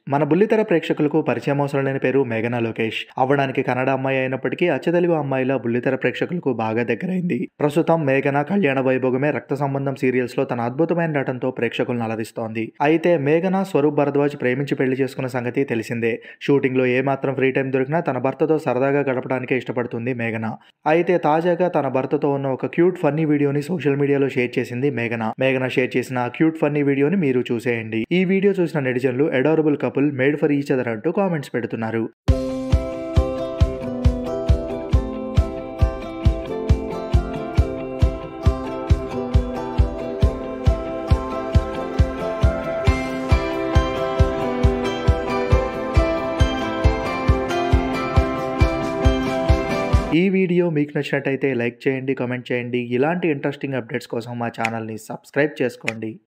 మన బుల్లితెర ప్రేక్షకులకు పరిచయం అవసరం లేని పేరు మేఘనా లోకేష్ అవ్వడానికి కన్నడ అమ్మాయి అయినప్పటికీ అచ్చతెలుగు అమ్మాయిలా బుల్లితెర ప్రేక్షకులకు బాగా దగ్గరైంది ప్రస్తుతం మేఘన కళ్యాణ వైభోగమే రక్త సంబంధం సీరియల్స్ లో తన అద్భుతమైన నటనతో ప్రేక్షకులను అలరిస్తోంది అయితే మేఘన స్వరూప్ భరద్వాజ్ ప్రేమించి పెళ్లి చేసుకున్న సంగతి తెలిసిందే షూటింగ్ లో ఏమాత్రం ఫ్రీ టైం దొరికినా తన భర్తతో సరదాగా గడపడానికే ఇష్టపడుతుంది మేఘన అయితే తాజాగా తన భర్తతో ఉన్న ఒక క్యూట్ ఫన్నీ వీడియోని సోషల్ మీడియాలో షేర్ చేసింది మేఘన మేఘన షేర్ చేసిన ఆ క్యూట్ ఫన్నీ వీడియోని మీరు చూసేయండి ఈ వీడియో చూసిన నెటిజన్లు adorable couple made for each other అంటూ కామెంట్స్ పెడుతున్నారు ఈ వీడియో మీకు నచ్చినట్టయితే లైక్ చేయండి కామెంట్ చేయండి ఇలాంటి ఇంట్రెస్టింగ్ అప్డేట్స్ కోసం మా ఛానల్ని సబ్స్క్రైబ్ చేసుకోండి